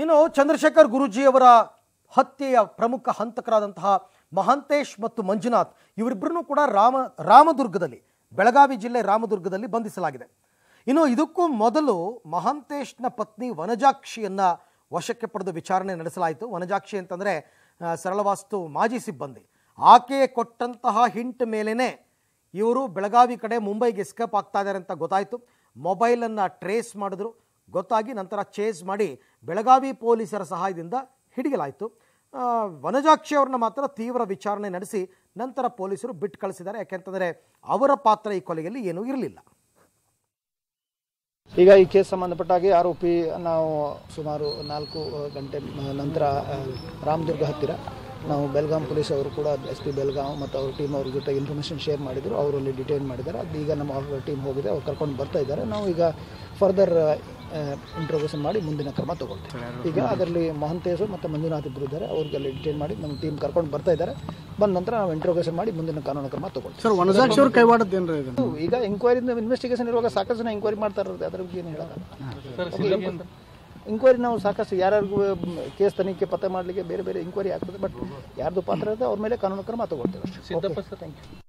ಇನ್ನು ಚಂದ್ರಶೇಖರ್ ಗುರೂಜಿಯವರ ಹತ್ಯೆಯ ಪ್ರಮುಖ ಹಂತಕರಾದಂತಹ ಮಹಾಂತೇಶ್ ಮತ್ತು ಮಂಜುನಾಥ್ ಇವರಿಬ್ಬರನ್ನು ಕೂಡ ರಾಮ ರಾಮದುರ್ಗದಲ್ಲಿ ಬೆಳಗಾವಿ ಜಿಲ್ಲೆ ರಾಮದುರ್ಗದಲ್ಲಿ ಬಂಧಿಸಲಾಗಿದೆ ಇನ್ನು ಇದಕ್ಕೂ ಮೊದಲು ಮಹಾಂತೇಶ್ನ ಪತ್ನಿ ವನಜಾಕ್ಷಿಯನ್ನ ವಶಕ್ಕೆ ಪಡೆದು ವಿಚಾರಣೆ ನಡೆಸಲಾಯಿತು ವನಜಾಕ್ಷಿ ಅಂತಂದ್ರೆ ಆ, ಸರಳವಾಸ್ತು ಮಾಜಿ ಸಿಬ್ಬಂದಿ ಆಕೆ ಕೊಟ್ಟಂತಹ ಹಿಂಟ್ ಮೇಲೇನೆ ಇವರು ಬೆಳಗಾವಿ ಕಡೆ ಮುಂಬೈಗೆ ಎಸ್ಕೇಪ್ ಆಗ್ತಾ ಇದ್ದಾರೆ ಅಂತ ಗೊತ್ತಾಯಿತು ಮೊಬೈಲನ್ನು ಟ್ರೇಸ್ ಮಾಡಿದ್ರು ಗೊತ್ತಾಗಿ ನಂತರ ಚೇಸ್ ಮಾಡಿ ಬೆಳಗಾವಿ ಪೊಲೀಸರ ಸಹಾಯದಿಂದ ಹಿಡಿಯಲಾಯಿತು ಆ, ವನಜಾಕ್ಷಿ ಅವ್ರನ್ನ ಮಾತ್ರ ತೀವ್ರ ವಿಚಾರಣೆ ನಡೆಸಿ ನಂತರ ಪೊಲೀಸರು ಬಿಟ್ಟು ಕಳಿಸಿದ್ದಾರೆ ಯಾಕೆಂತಂದರೆ ಅವರ ಪಾತ್ರ ಈ ಕೊಲೆಯಲ್ಲಿ ಏನೂ ಇರಲಿಲ್ಲ ಈಗ ಈ ಕೇಸ್ ಸಂಬಂಧಪಟ್ಟಾಗೆ ಆರೋಪಿ ನಾವು ಸುಮಾರು ನಾಲ್ಕು ಗಂಟೆ ನಂತರ ಆ, ರಾಮದುರ್ಗ ಹತ್ತಿರ ನಾವು ಬೆಲ್ಗಾಂ ಪೊಲೀಸ್ ಅವರು ಕೂಡ ಎಸ್ ಪಿ ಬೆಲ್ಗಾಂ ಮತ್ತು ಅವ್ರ ಟೀಮ್ ಅವ್ರ ಜೊತೆ ಇನ್ಫಾರ್ಮೇಷನ್ ಶೇರ್ ಮಾಡಿದರು ಅವರಲ್ಲಿ ಡಿಟೈನ್ ಮಾಡಿದ್ದಾರೆ ಅದು ಈಗ ನಮ್ಮ ಟೀಮ್ ಹೋಗಿದೆ ಅವ್ರು ಕರ್ಕೊಂಡು ಬರ್ತಾ ಇದ್ದಾರೆ ನಾವು ಈಗ ಫರ್ದರ್ ಇಂಟ್ರೋಗೇಷನ್ ಮಾಡಿ ಮುಂದಿನ ಕ್ರಮ ತಗೊಳ್ತೀವಿ ಈಗ ಅದರಲ್ಲಿ ಮಹಂತೇಶು ಮತ್ತು ಮಂಜುನಾಥ್ ಇಬ್ಬರು ಇದ್ದಾರೆ ಅವ್ರಿಗೆಲ್ಲ ಡಿಟೈನ್ ಮಾಡಿ ನಮ್ಮ ಟೀಮ್ ಕರ್ಕೊಂಡು ಬರ್ತಾ ಇದ್ದಾರೆ ಬಂದ ನಂತರ ನಾವು ಇಂಟ್ರೋಗೇಷನ್ ಮಾಡಿ ಮುಂದಿನ ಕಾನೂನು ಕ್ರಮ ತಗೊಳ್ತೀವಿ ಸರ್ ವನಜಾಕ್ಷಿ ಅವ್ರು ಕೈವಾಡದ್ದೇನ್ರಿ ಇದು ಇದು ಈಗ ಎಂಕ್ವೈರಿ ಇನ್ವೆಸ್ಟಿಗೇಷನ್ ಇರುವಾಗ ಸಾಕಷ್ಟು ಜನ ಎಂಕ್ವೈರಿ ಮಾಡ್ತಾ ಇರೋದು ಅದ್ರ ಬಗ್ಗೆ ಏನು ಹೇಳೋದು ಎಂಕ್ವೈರಿ ನಾವು ಸಾಕಷ್ಟು ಯಾರ್ಯಾರಿಗೂ ಕೇಸ್ ತನಿಖೆ ಪತ್ತೆ ಮಾಡಲಿಕ್ಕೆ ಬೇರೆ ಬೇರೆ ಎಂಕ್ವೈರಿ ಆಗ್ತದೆ ಬಟ್ ಯಾರ್ದು ಪಾತ್ರ ಇರುತ್ತೆ ಅವ್ರ ಮೇಲೆ ಕಾನೂನು ಕ್ರಮ ತಗೊಳ್ತೇವೆ ಅಷ್ಟೇ ಥ್ಯಾಂಕ್ ಯು